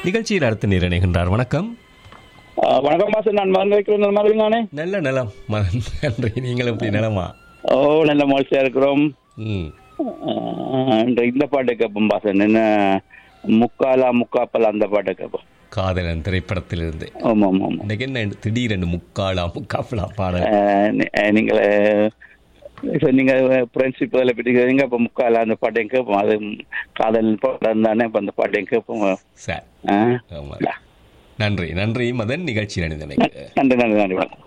நிகழ்ச்சியில் அடுத்து நிறைநிகின்றார் வணக்கம் ஆ, வணக்கம் மாசம் நான் மறந்து வைக்கிறேன் நல்ல மாதிரி நானே நல்ல நலம் மகன் நன்றி நீங்களும் இப்படி நலமா ஓ நல்ல மகிழ்ச்சியா இருக்கிறோம் ம் ஆ, இன்று இந்த பாட்டு கேட்போம் பாசன் என்ன முக்காலா முக்காப்பலா அந்த பாட்டு கேட்போம் காதலன் திரைப்படத்திலிருந்து ஆமா ஆமா ஆமா இன்னைக்கு என்ன திடீரென்று முக்காலா முக்காப்பலா பாடல் ஆ, நீ- ஆ, நீங்கள் இப்போ நீங்க பிரின்சிபலை பற்றி கேட்குறீங்க அப்போ முக்காலா அந்த பாட்டையும் கேட்போம் அது காதல் பாடம் தானே இப்போ அந்த பாட்டையும் கேட்போம் சார் ஆ? ஆமாம் நன்றி நன்றி மதன் நிகழ்ச்சி அணிந்தமைக்கு நன்றி நன்றி நன்றி வணக்கம்